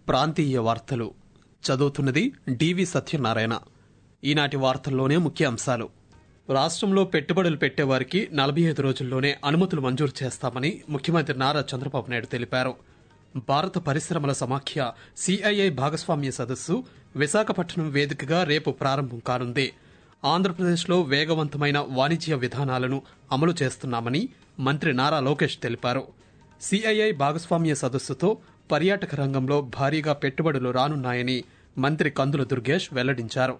ప్రాంతీయ వార్తలు చదువుతున్నది డివి సత్యనారాయణ ఈనాటి వార్తల్లోనే ముఖ్య అంశాలు రాష్ట్రంలో పెట్టుబడులు పెట్టేవారికి నలభై ఐదు రోజుల్లోనే అనుమతులు మంజూరు చేస్తామని ముఖ్యమంత్రి నారా చంద్రబాబు నాయుడు తెలిపారు భారత పరిశ్రమల సమాఖ్య సిఐఐ భాగస్వామ్య సదస్సు విశాఖపట్నం వేదికగా రేపు ప్రారంభం కానుంది ఆంధ్రప్రదేశ్లో వేగవంతమైన వాణిజ్య విధానాలను అమలు చేస్తున్నామని మంత్రి నారా లోకేష్ తెలిపారు సిఐఐ భాగస్వామ్య సదస్సుతో పర్యాటక రంగంలో భారీగా పెట్టుబడులు రానున్నాయని మంత్రి కందుల దుర్గేష్ వెల్లడించారు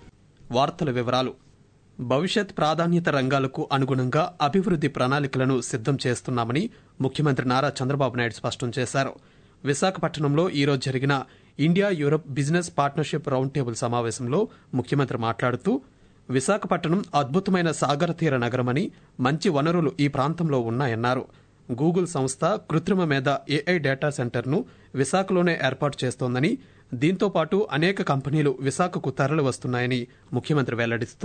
వార్తల వివరాలు భవిష్యత్ ప్రాధాన్యత రంగాలకు అనుగుణంగా అభివృద్ది ప్రణాళికలను సిద్దం చేస్తున్నామని ముఖ్యమంత్రి నారా చంద్రబాబు నాయుడు స్పష్టం చేశారు విశాఖపట్నంలో ఈరోజు జరిగిన India Europe business partnership round table సమావేశంలో ముఖ్యమంత్రి మాట్లాడుతూ విశాఖపట్నం అద్భుతమైన సాగర తీర నగరమని మంచి వనరులు ఈ ప్రాంతంలో ఉన్నాయన్నారు గూగుల్ సంస్థ కృత్రిమ మేధ ఏఐ డేటా సెంటర్ను విశాఖలోనే ఏర్పాటు చేస్తోందని దీంతో పాటు అనేక కంపెనీలు విశాఖకు తరలి వస్తున్నాయని ముఖ్యమంత్రి వెల్లడిస్తూ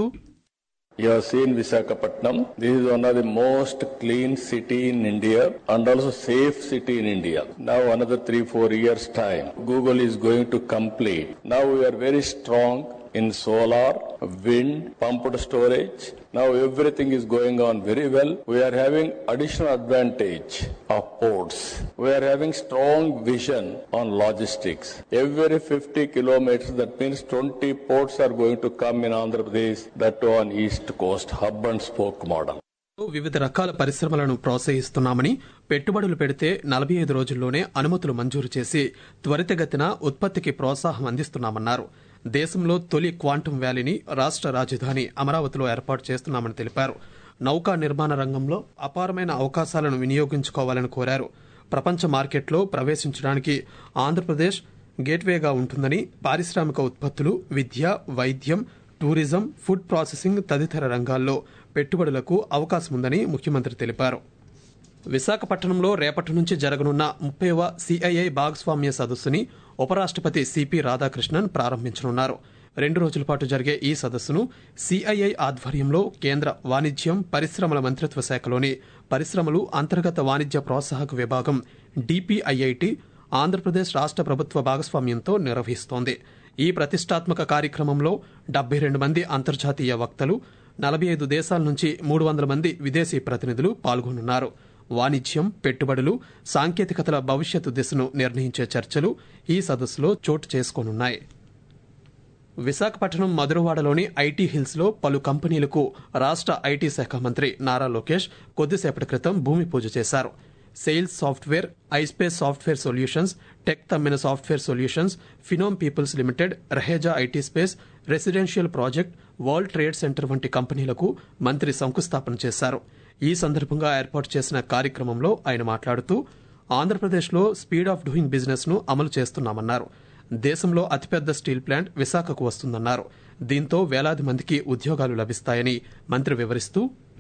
You have seen Visakhapatnam. This is one of the most clean city in India and also safe city in India. Now another three, four years time, Google is going to complete. Now we are very strong in solar, wind, pumped storage. Now everything is going on very well. We are having additional advantage of ports. We are having strong vision on logistics. Every 50 kilometers, that means 20 ports are going to come in Andhra Pradesh, that too on east coast, hub and spoke model. వివిధ రకాల పరిశ్రమలను ప్రోత్సహిస్తున్నామని పెట్టుబడులు పెడితే నలభై ఐదు రోజుల్లోనే అనుమతులు మంజూరు చేసి త్వరితగతిన ఉత్పత్తికి ప్రోత్సాహం అందిస్తున్నామన్నారు దేశంలో తొలి క్వాంటం వ్యాలీని రాష్ట రాజధాని అమరావతిలో ఏర్పాటు చేస్తున్నామని తెలిపారు నౌకా నిర్మాణ రంగంలో అపారమైన అవకాశాలను వినియోగించుకోవాలని కోరారు ప్రపంచ మార్కెట్లో ప్రవేశించడానికి ఆంధ్రప్రదేశ్ గేట్వేగా ఉంటుందని పారిశ్రామిక ఉత్పత్తులు విద్య వైద్యం టూరిజం ఫుడ్ ప్రాసెసింగ్ తదితర రంగాల్లో పెట్టుబడులకు అవకాశం ఉందని ముఖ్యమంత్రి తెలిపారు విశాఖపట్నంలో రేపటి నుంచి జరగనున్న ముప్పైవ సిఐఐ భాగస్వామ్య సదస్సుని ఉపరాష్టపతి సిపి రాధాకృష్ణన్ ప్రారంభించనున్నారు రెండు రోజుల పాటు జరిగే ఈ సదస్సును సిఐఐ ఆధ్వర్యంలో కేంద్ర వాణిజ్యం పరిశ్రమల మంత్రిత్వ శాఖలోని పరిశ్రమలు అంతర్గత వాణిజ్య ప్రోత్సాహక విభాగం డిపిఐఐటి ఆంధ్రప్రదేశ్ రాష్ట ప్రభుత్వ భాగస్వామ్యంతో నిర్వహిస్తోంది ఈ ప్రతిష్టాత్మక కార్యక్రమంలో డెబ్బై రెండు మంది అంతర్జాతీయ వక్తలు నలభై ఐదు దేశాల నుంచి మూడు వందల మంది విదేశీ ప్రతినిధులు పాల్గొనున్నారు వాణిజ్యం పెట్టుబడులు సాంకేతికతల భవిష్యత్తు దిశను నిర్ణయించే చర్చలు ఈ సదస్సులో చోటు చేసుకోనున్నాయి విశాఖపట్నం మధురవాడలోని ఐటీ హిల్స్ లో పలు కంపెనీలకు రాష్ట ఐటీ శాఖ మంత్రి నారా లోకేష్ కొద్దిసేపటి క్రితం భూమి పూజ చేశారు Sails software iSpace software solutions tech Tammina software solutions Phenom peoples limited Raheja IT space residential project world trade centre వంటి కంపెనీలకు మంత్రి శంకుస్థాపన చేశారు ఈ సందర్భంగా ఏర్పాటు చేసిన కార్యక్రమంలో ఆయన మాట్లాడుతూ ఆంధ్రప్రదేశ్లో స్పీడ్ ఆఫ్ డూయింగ్ బిజినెస్ ను అమలు చేస్తున్నామన్నారు దేశంలో అతిపెద్ద స్టీల్ ప్లాంట్ విశాఖకు వస్తుందన్నారు దీంతో వేలాది మందికి ఉద్యోగాలు లభిస్తాయని మంత్రి వివరిస్తూ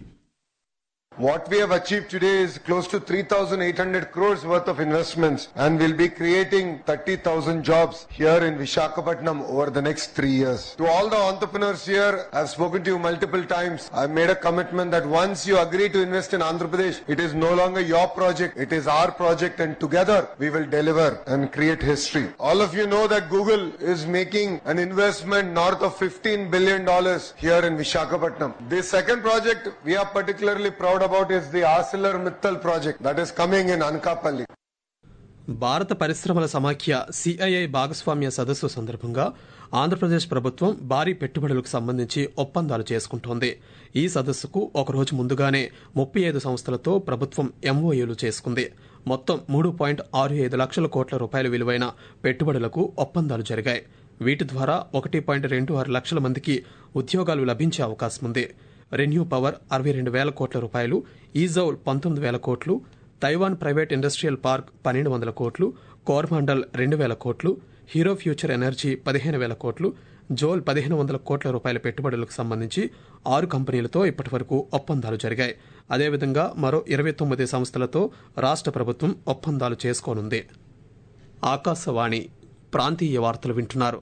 What we have achieved today is close to 3,800 crores worth of investments and we'll be creating 30,000 jobs here in Vishakhapatnam over the next three years. To all the entrepreneurs here, I've spoken to you multiple times. I've made a commitment that once you agree to invest in Andhra Pradesh, it is no longer your project, it is our project and together we will deliver and create history. All of you know that Google is making an investment north of $15 billion here in Vishakhapatnam. This second project we are particularly proud about is the ArcelorMittal project that is coming in Anakapalli. భారత పరిశ్రమల సమాఖ్య CII భాగస్వామ్య సదస్సు సందర్భంగా ఆంధ్రప్రదేశ్ ప్రభుత్వం భారీ పెట్టుబడులకు సంబంధించి ఒప్పందాలు చేసుకుంటోంది ఈ సదస్సుకు ఒకరోజు ముందుగానే ముప్పై ఐదు సంస్థలతో ప్రభుత్వం ఎంఓయూలు చేసుకుంది మొత్తం మూడు పాయింట్ ఆరు ఐదు లక్షల కోట్ల రూపాయల విలువైన పెట్టుబడులకు ఒప్పందాలు జరిగాయి వీటి ద్వారా ఒకటి పాయింట్ రెండు ఆరు లక్షల మందికి ఉద్యోగాలు లభించే అవకాశం ఉంది రెన్యూ పవర్ అరవై రెండు వేల కోట్ల రూపాయలు ఈజౌల్ పంతొమ్మిది వేల కోట్లు తైవాన్ ప్రైవేట్ ఇండస్ట్రియల్ పార్క్ పన్నెండు వందల కోట్లు కోర్మాండల్ రెండు వేల కోట్లు హీరో ఫ్యూచర్ ఎనర్జీ పదిహేను వేల కోట్లు జోల్ పదిహేను వందల కోట్ల రూపాయల పెట్టుబడులకు సంబంధించి ఆరు కంపెనీలతో ఇప్పటివరకు ఒప్పందాలు జరిగాయి అదేవిధంగా మరో ఇరవై తొమ్మిది సంస్థలతో రాష్ట ప్రభుత్వం ఒప్పందాలు చేసుకోనుంది ఆకాశవాణి ప్రాంతీయ వార్తలు వింటున్నారు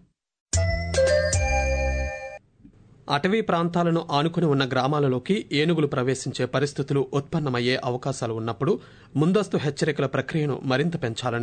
అటవీ ప్రాంతాలను ఆనుకుని ఉన్న గ్రామాలలోకి ఏనుగులు ప్రవేశించే పరిస్థితులు ఉత్పన్నమయ్యే అవకాశాలు ఉన్నప్పుడు ముందస్తు హెచ్చరికల ప్రక్రియను మరింత పెంచాలని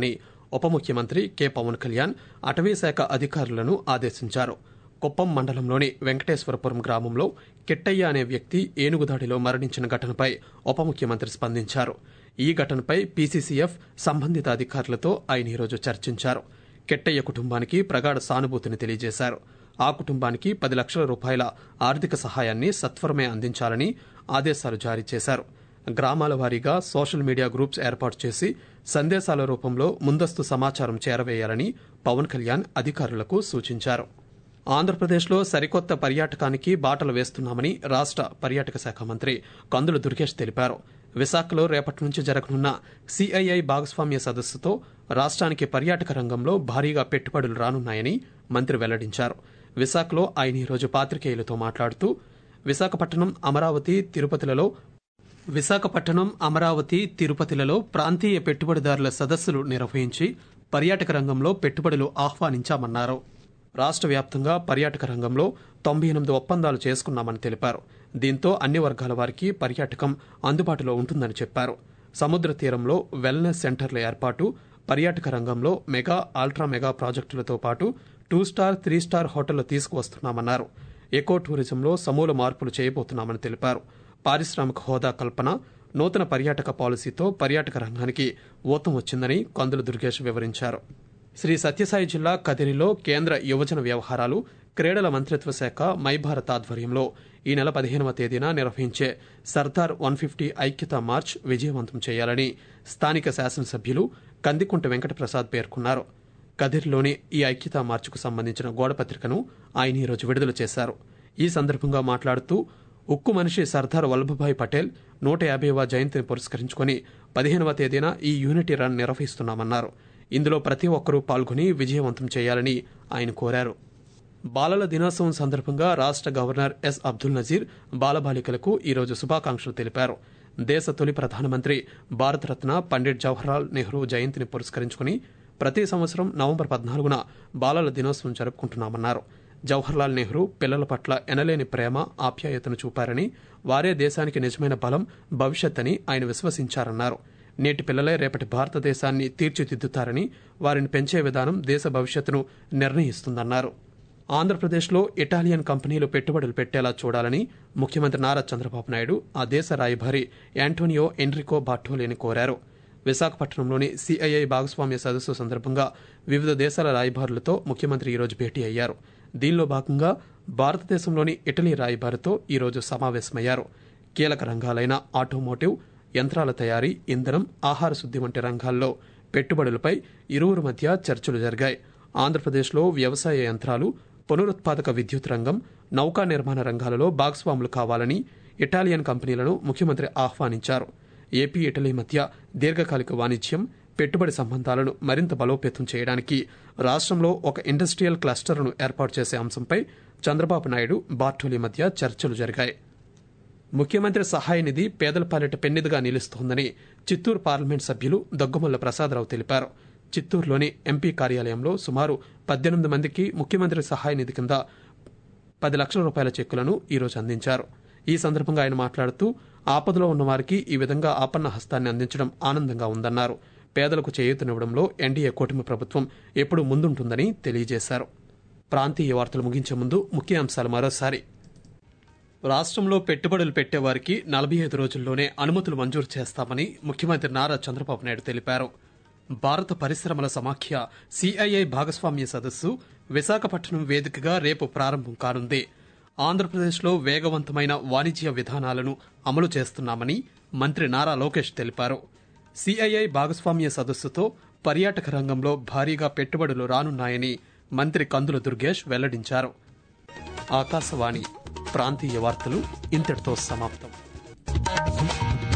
ఉప ముఖ్యమంత్రి కె పవన్ కళ్యాణ్ అటవీశాఖ అధికారులను ఆదేశించారు కుప్పం మండలంలోని వెంకటేశ్వరపురం గ్రామంలో కిట్టయ్య అనే వ్యక్తి ఏనుగుదాడిలో మరణించిన ఘటనపై ఉప ముఖ్యమంత్రి స్పందించారు ఈ ఘటనపై పీసీసీఎఫ్ సంబంధిత అధికారులతో ఆయన ఈరోజు చర్చించారు కిట్టయ్య కుటుంబానికి ప్రగాఢ సానుభూతిని తెలియజేశారు ఆ కుటుంబానికి పది లక్షల రూపాయల ఆర్థిక సహాయాన్ని సత్వరమే అందించాలని ఆదేశాలు జారీ చేశారు గ్రామాల వారీగా సోషల్ మీడియా గ్రూప్స్ ఏర్పాటు చేసి సందేశాల రూపంలో ముందస్తు సమాచారం చేరవేయాలని పవన్ కళ్యాణ్ అధికారులకు సూచించారు ఆంధ్రప్రదేశ్లో సరికొత్త పర్యాటకానికి బాటలు వేస్తున్నామని రాష్ట పర్యాటక శాఖ మంత్రి కందుల దుర్గేష్ తెలిపారు విశాఖలో రేపటి నుంచి జరగనున్న సిఐఐ భాగస్వామ్య సదస్సుతో రాష్ట్రానికి పర్యాటక రంగంలో భారీగా పెట్టుబడులు రానున్నాయని మంత్రి వెల్లడించారు విశాఖలో ఆయన ఈరోజు పాత్రికేయులతో మాట్లాడుతూ విశాఖపట్నం అమరావతి తిరుపతిలలో విశాఖపట్నం అమరావతి తిరుపతిలలో ప్రాంతీయ పెట్టుబడిదారుల సదస్సులు నిర్వహించి పర్యాటక రంగంలో పెట్టుబడులు ఆహ్వానించామన్నారు రాష్ట్ర వ్యాప్తంగా పర్యాటక రంగంలో తొంభై ఎనిమిది ఒప్పందాలు చేసుకున్నామని తెలిపారు దీంతో అన్ని వర్గాల వారికి పర్యాటకం అందుబాటులో ఉంటుందని చెప్పారు సముద్ర తీరంలో వెల్నెస్ సెంటర్ల ఏర్పాటు పర్యాటక రంగంలో మెగా అల్ట్రా మెగా ప్రాజెక్టులతో పాటు టూ స్టార్ త్రీ స్టార్ హోటళ్లు తీసుకువస్తున్నామన్నారు ఎకో టూరిజంలో సమూల మార్పులు చేయబోతున్నామని తెలిపారు పారిశ్రామిక హోదా కల్పన నూతన పర్యాటక పాలసీతో పర్యాటక రంగానికి ఊతం వచ్చిందని కందుల దుర్గేష్ వివరించారు శ్రీ సత్యసాయి జిల్లా కదిరిలో కేంద్ర యువజన వ్యవహారాలు క్రీడల మంత్రిత్వ శాఖ మై భారత్ ఆధ్వర్యంలో ఈ నెల పదిహేనవ తేదీన నిర్వహించే సర్దార్ వన్ ఫిఫ్టీ ఐక్యతా మార్చ్ విజయవంతం చేయాలని స్థానిక శాసనసభ్యులు కందికుంట వెంకటప్రసాద్ పేర్కొన్నారు కదిర్లోని ఈ ఐక్యతా మార్చుకు సంబంధించిన గోడపత్రికను ఆయన ఈరోజు విడుదల చేశారు ఈ సందర్భంగా మాట్లాడుతూ ఉక్కు మనిషి సర్దార్ వల్లభభాయ్ పటేల్ నూట యాభైవ జయంతిని పురస్కరించుకుని పదిహేనవ తేదీన ఈ యూనిటీ రన్ నిర్వహిస్తున్నామన్నారు ఇందులో ప్రతి ఒక్కరూ పాల్గొని విజయవంతం చేయాలని ఆయన కోరారు బాలల దినోత్సవం సందర్భంగా రాష్ట్ర గవర్నర్ ఎస్ అబ్దుల్ నజీర్ బాలబాలికలకు ఈరోజు శుభాకాంక్షలు తెలిపారు దేశ తొలి ప్రధానమంత్రి భారతరత్న పండిట్ జవహర్లాల్ నెహ్రూ జయంతిని పురస్కరించుకుని ప్రతి సంవత్సరం నవంబర్ పద్నాలుగున బాలల దినోత్సవం జరుపుకుంటున్నామన్నారు జవహర్లాల్ నెహ్రూ పిల్లల పట్ల ఎనలేని ప్రేమ ఆప్యాయతను చూపారని వారే దేశానికి నిజమైన బలం భవిష్యత్ అని ఆయన విశ్వసించారన్నారు నేటి పిల్లలే రేపటి భారతదేశాన్ని తీర్చిదిద్దుతారని వారిని పెంచే విధానం దేశ భవిష్యత్తును నిర్ణయిస్తుందన్నారు ఆంధ్రప్రదేశ్లో ఇటాలియన్ కంపెనీలు పెట్టుబడులు పెట్టేలా చూడాలని ముఖ్యమంత్రి నారా చంద్రబాబు నాయుడు ఆ దేశ రాయభారి యాంటోనియో ఎన్రికో బాటోలిని కోరారు విశాఖపట్నంలోని సిఐఐ భాగస్వామ్య సదస్సు సందర్భంగా వివిధ దేశాల రాయబారులతో ముఖ్యమంత్రి ఈరోజు భేటీ అయ్యారు దీనిలో భాగంగా భారతదేశంలోని ఇటలీ రాయబారితో ఈరోజు సమావేశమయ్యారు కీలక రంగాలైన ఆటోమోటివ్ యంత్రాల తయారీ ఇంధనం ఆహార శుద్ధి వంటి రంగాల్లో పెట్టుబడులపై ఇరువురు మధ్య చర్చలు జరిగాయి ఆంధ్రప్రదేశ్లో వ్యవసాయ యంత్రాలు పునరుత్పాదక విద్యుత్ రంగం నౌకా నిర్మాణ రంగాలలో భాగస్వాములు కావాలని ఇటాలియన్ కంపెనీలను ముఖ్యమంత్రి ఆహ్వానించారు ఏపీ ఇటలీ మధ్య దీర్ఘకాలిక వాణిజ్యం పెట్టుబడి సంబంధాలను మరింత బలోపేతం చేయడానికి రాష్ట్రంలో ఒక ఇండస్ట్రియల్ క్లస్టర్ను ఏర్పాటు చేసే అంశంపై చంద్రబాబు నాయుడు బార్టోలీ మధ్య చర్చలు జరిగాయి ముఖ్యమంత్రి సహాయ నిధి పేదల పాలిట పెన్నిదిగా నిలుస్తోందని చిత్తూరు పార్లమెంట్ సభ్యులు దగ్గుమల్ల ప్రసాదరావు తెలిపారు చిత్తూరులోని ఎంపీ కార్యాలయంలో సుమారు పద్దెనిమిది మందికి ముఖ్యమంత్రి సహాయ నిధి కింద పది లక్షల రూపాయల చెక్కులను ఈరోజు అందించారు ఈ సందర్భంగా ఆయన మాట్లాడుతూ ఆపదలో ఉన్న వారికి ఈ విధంగా ఆపన్న హస్తాన్ని అందించడం ఆనందంగా ఉందన్నారు పేదలకు చేయూతనివ్వడంలో ఎన్డీఏ కూటమి ప్రభుత్వం ఎప్పుడు ముందుంటుందని తెలియజేశారు ప్రాంతీయ వార్తలు ముగించే ముందు ముఖ్య అంశాలు మరోసారి రాష్ట్రంలో పెట్టుబడులు పెట్టేవారికి నలభై ఐదు రోజుల్లోనే అనుమతులు మంజూరు చేస్తామని ముఖ్యమంత్రి నారా చంద్రబాబు నాయుడు తెలిపారు భారత పరిశ్రమల సమాఖ్య సిఐఐ భాగస్వామ్య సదస్సు విశాఖపట్నం వేదికగా రేపు ప్రారంభం కానుంది ఆంధ్రప్రదేశ్లో వేగవంతమైన వాణిజ్య విధానాలను అమలు చేస్తున్నామని మంత్రి నారా లోకేష్ తెలిపారు సిఐఐ భాగస్వామ్య సదస్సుతో పర్యాటక రంగంలో భారీగా పెట్టుబడులు రానున్నాయని మంత్రి కందుల దుర్గేష్ వెల్లడించారు ఆకాశవాణి ప్రాంతీయ వార్తలు ఇంతటితో సమాప్తం